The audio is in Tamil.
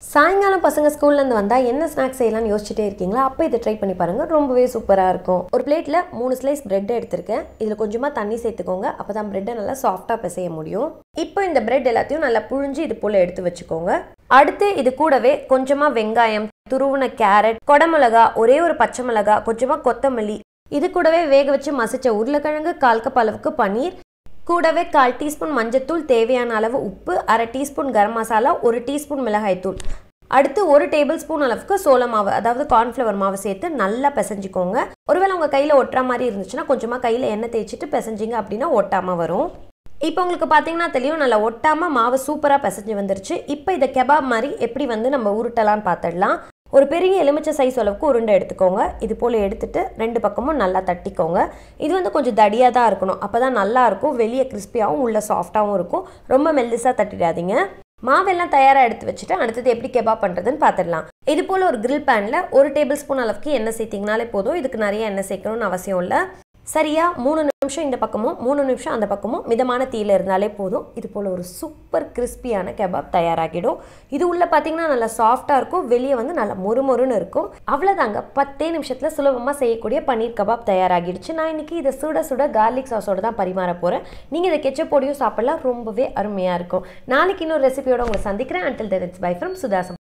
சாயங்காலம் பசங்க ஸ்கூல்லேருந்து வந்தால் என்ன ஸ்நாக்ஸ் செய்யலாம்னு யோசிச்சுட்டே இருக்கீங்களா அப்போ இதை ட்ரை பண்ணி பாருங்கள் ரொம்பவே சூப்பராக இருக்கும் ஒரு பிளேட்டில் மூணு ஸ்லைஸ் பிரெட் எடுத்திருக்கேன் இதில் கொஞ்சமாக தண்ணி சேர்த்துக்கோங்க அப்போ தான் பிரெட்டை நல்லா சாஃப்டாக பிசைய முடியும் இப்போ இந்த பிரெட் எல்லாத்தையும் நல்லா புழிஞ்சு இது போல் எடுத்து வச்சுக்கோங்க அடுத்து இது கூடவே கொஞ்சமாக வெங்காயம் துருவின கேரட் கொடமிளகா ஒரே ஒரு பச்சை மிளகா கொஞ்சமாக கொத்தமல்லி இது கூடவே வேக வச்சு மசிச்ச உருளைக்கிழங்கு கால் கப் அளவுக்கு பன்னீர் கூடவே கால் டீஸ்பூன் மஞ்சத்தூள் தேவையான அளவு உப்பு அரை டீஸ்பூன் கரம் மசாலா ஒரு டீஸ்பூன் மிளகாய்த்தூள் அடுத்து ஒரு டேபிள் ஸ்பூன் அளவுக்கு சோள மாவு அதாவது கார்ன்ஃப்ளவர் மாவு சேர்த்து நல்லா பிசைஞ்சுக்கோங்க ஒருவேளை உங்கள் கையில் ஒட்டுற மாதிரி இருந்துச்சுன்னா கொஞ்சமாக கையில் எண்ணெய் தேய்ச்சிட்டு பிசைஞ்சிங்க அப்படின்னா ஒட்டாமல் வரும் இப்போ உங்களுக்கு பார்த்தீங்கன்னா தெரியும் நல்லா ஒட்டாமல் மாவு சூப்பராக பிசைஞ்சு வந்துருச்சு இப்போ இதை கெபாப் மாதிரி எப்படி வந்து நம்ம உருட்டலாம்னு பார்த்துடலாம் ஒரு பெரிய எலுமிச்சை சைஸ் அளவுக்கு உருண்டை எடுத்துக்கோங்க இது போல் எடுத்துட்டு ரெண்டு பக்கமும் நல்லா தட்டிக்கோங்க இது வந்து கொஞ்சம் தடியாக தான் இருக்கணும் அப்போ தான் நல்லா இருக்கும் வெளியே கிறிஸ்பியாகவும் உள்ள சாஃப்டாகவும் இருக்கும் ரொம்ப மெல்லிஸாக தட்டிடாதீங்க மாவெல்லாம் தயாராக எடுத்து வச்சுட்டு அடுத்தது எப்படி கெபாப் பண்ணுறதுன்னு பார்த்துடலாம் இது போல் ஒரு grill பேனில் ஒரு டேபிள் ஸ்பூன் அளவுக்கு எண்ணெய் சேர்த்திங்கனாலே போதும் இதுக்கு நிறைய எண்ணெய் சேர்க்கணும்னு அவசியம் இல்லை சரியா மூணு நிமிஷம் இந்த பக்கமும் மூணு நிமிஷம் அந்த பக்கமும் மிதமான தீயில இருந்தாலே போதும் இது போல் ஒரு சூப்பர் கிறிஸ்பியான கெபாப் தயாராகிடும் இது உள்ள பார்த்தீங்கன்னா நல்லா சாஃப்டாக இருக்கும் வெளியே வந்து நல்லா மொறுமொறுன்னு இருக்கும் அவ்வளோதாங்க பத்தே நிமிஷத்தில் சுலபமாக செய்யக்கூடிய பன்னீர் கபாப் தயாராகிடுச்சு நான் இன்னைக்கு இதை சுட சுட கார்லிக் சாஸோட தான் பரிமாற போகிறேன் நீங்கள் இதை கெச்சப் பொடியும் சாப்பிடலாம் ரொம்பவே அருமையாக இருக்கும் நாளைக்கு இன்னொரு ரெசிபியோட உங்களை சந்திக்கிறேன் until then it's bye from சுதாசம்